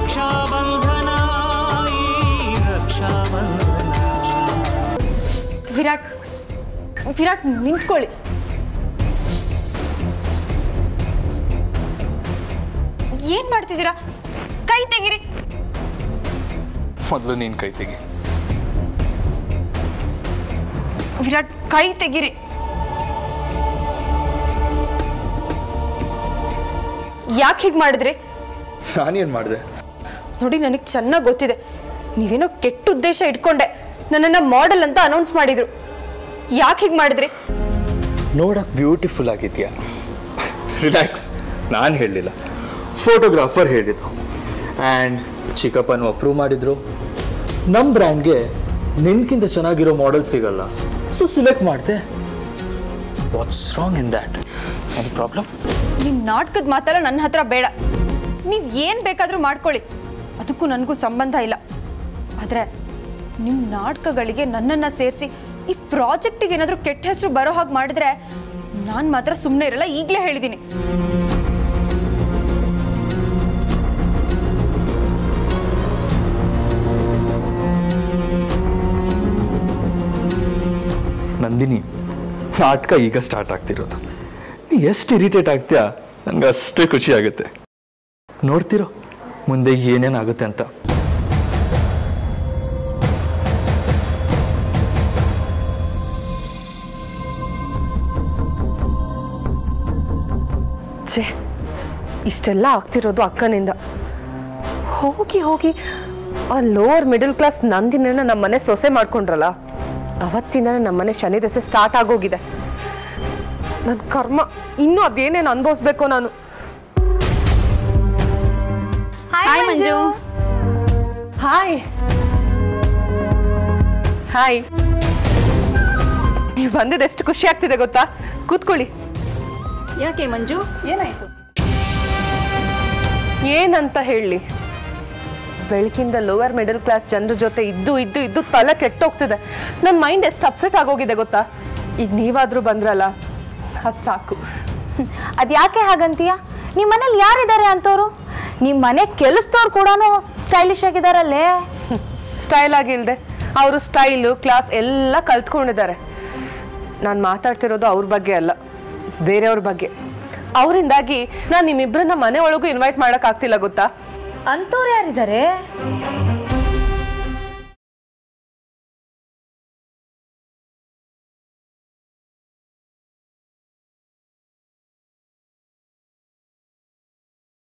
ರಕ್ಷಾಬಂಧನ ಈ ರಕ್ಷಾಬಂಧನ ವಿರಾಟ್ ವಿರಾಟ್ ನಿಂತ್ಕೊಳ್ಳಿ ಏನ್ ಮಾಡ್ತಿದ್ದೀರಾ ಕೈ ತೆಗಿರಿ ಮೊದಲು ನೀನು ಕೈ ತೆಗಿ ವಿರಾಟ್ ಕೈ ತೆಗಿರಿ ಯಾಕೆ ಹೀಗೆ ಮಾಡಿದ್ರಿ ನಾನೇನು ಮಾಡಿದೆ ನೋಡಿ ನನಗೆ ಚೆನ್ನಾಗಿ ಗೊತ್ತಿದೆ ನೀವೇನೋ ಕೆಟ್ಟ ಉದ್ದೇಶ ಇಟ್ಕೊಂಡೆ ನನ್ನನ್ನು ಮಾಡೆಲ್ ಅಂತ ಅನೌನ್ಸ್ ಮಾಡಿದ್ರು ಯಾಕೆ ಹೀಗೆ ಮಾಡಿದ್ರಿ ನೋಡಕ್ ಬ್ಯೂಟಿಫುಲ್ ಆಗಿದ್ಯಾ ರಿಲ್ಯಾಕ್ಸ್ ನಾನು ಹೇಳಲಿಲ್ಲ ಫೋಟೋಗ್ರಾಫರ್ ಹೇಳಿದ್ರು ಆ್ಯಂಡ್ ಚಿಕ್ಕಪ್ಪನು ಅಪ್ರೂವ್ ಮಾಡಿದ್ರು ನಮ್ಮ ಬ್ರ್ಯಾಂಡ್ಗೆ ನಿನ್ಕಿಂತ ಚೆನ್ನಾಗಿರೋ ಮಾಡೆಲ್ ಸಿಗಲ್ಲ ಸೊ ಸಿಲೆಕ್ಟ್ ಮಾಡಿದೆ what's wrong in that any problem ನಿಮ್ಮ ನಾಟಕದ ಮಾತೆಲ್ಲ ನನ್ನ ಹತ್ರ ಬೇಡ ನೀವು ಏನು ಬೇಕಾದರೂ ಮಾಡ್ಕೊಳ್ಳಿ ಅದಕ್ಕೂ ನನಗೂ ಸಂಬಂಧ ಇಲ್ಲ ಆದರೆ ನಿಮ್ಮ ನಾಟಕಗಳಿಗೆ ನನ್ನನ್ನು ಸೇರಿಸಿ ಈ ಪ್ರಾಜೆಕ್ಟಿಗೆ ಏನಾದರೂ ಕೆಟ್ಟ ಹೆಸರು ಬರೋ ಹಾಗೆ ಮಾಡಿದ್ರೆ ನಾನು ಮಾತ್ರ ಸುಮ್ಮನೆ ಇರಲ್ಲ ಈಗಲೇ ಹೇಳಿದ್ದೀನಿ ನಂದಿನಿ ನಾಟಕ ಈಗ ಸ್ಟಾರ್ಟ್ ಆಗ್ತಿರೋದು ನೀ ಎಷ್ಟು ಇರಿಟೇಟ್ ಆಗ್ತೀಯಾ ನನಗೆ ಅಷ್ಟೇ ಖುಷಿ ಆಗುತ್ತೆ ನೋಡ್ತಿರೋ ಮುಂದೆ ಏನೇನಾಗುತ್ತೆ ಅಂತ ಛೇ ಇಷ್ಟೆಲ್ಲ ಆಗ್ತಿರೋದು ಅಕ್ಕನಿಂದ ಹೋಗಿ ಹೋಗಿ ಆ ಲೋವರ್ ಮಿಡಲ್ ಕ್ಲಾಸ್ ನಂದಿನ ನಮ್ಮ ಮನೆ ಸೊಸೆ ಮಾಡ್ಕೊಂಡ್ರಲ್ಲ ಅವತ್ತಿಂದನೇ ನಮ್ಮ ಮನೆ ಶನಿ ದಸೆ ಸ್ಟಾರ್ಟ್ ಆಗೋಗಿದೆ ನನ್ನ ಕರ್ಮ ಇನ್ನೂ ಅದೇನೇನು ಅನುಭವಿಸ್ಬೇಕೋ ನಾನು ಹಾಯ್ ಮಂಜು ಹಾಯ್ ಹಾಯ್ ನೀವು ಬಂದಿದ್ದು ಎಷ್ಟು ಖುಷಿ ಆಗ್ತಿದೆ ಗೊತ್ತಾ ಕೂತ್ಕೊಳ್ಳಿ ಯಾಕೆ ಮಂಜು ಏನಾಯ್ತು ಏನಂತ ಹೇಳಿ ಬೆಳಕಿಂದ ಲೋವರ್ ಮಿಡಲ್ ಕ್ಲಾಸ್ ಜನರ ಜೊತೆ ಇದ್ದು ಇದ್ದು ಇದ್ದು ತಲೆ ಕೆಟ್ಟೋಗ್ತಿದೆ ನನ್ನ ಮೈಂಡ್ ಎಷ್ಟು ಅಪ್ಸೆಟ್ ಆಗೋಗಿದೆ ಗೊತ್ತಾ ಈಗ ನೀವಾದ್ರೂ ಬಂದ್ರಲ್ಲ ಅದ್ ಸಾಕು ಅದ್ಯಾಕೆ ಹಾಗಂತೀಯ ನಿಮ್ಮ ಮನೇಲಿ ಯಾರಿದ್ದಾರೆ ಅಂತವ್ರು ನಿಮ್ಮ ಮನೆ ಕೆಲಸದವ್ರು ಕೂಡ ಸ್ಟೈಲಿಶ್ ಆಗಿದಾರಲ್ಲೇ ಸ್ಟೈಲ್ ಆಗಿಲ್ದೆ ಅವರು ಸ್ಟೈಲು ಕ್ಲಾಸ್ ಎಲ್ಲ ಕಲ್ತ್ಕೊಂಡಿದ್ದಾರೆ ನಾನು ಮಾತಾಡ್ತಿರೋದು ಅವ್ರ ಬಗ್ಗೆ ಅಲ್ಲ ಬೇರೆಯವ್ರ ಬಗ್ಗೆ ಅವರಿಂದಾಗಿ ನಾನು ನಿಮ್ಮಿಬ್ಬರನ್ನ ಮನೆ ಒಳಗೂ ಇನ್ವೈಟ್ ಮಾಡೋಕ್ಕಾಗ್ತಿಲ್ಲ ಗೊತ್ತಾ ಅಂತವ್ರು ಯಾರಿದ್ದಾರೆ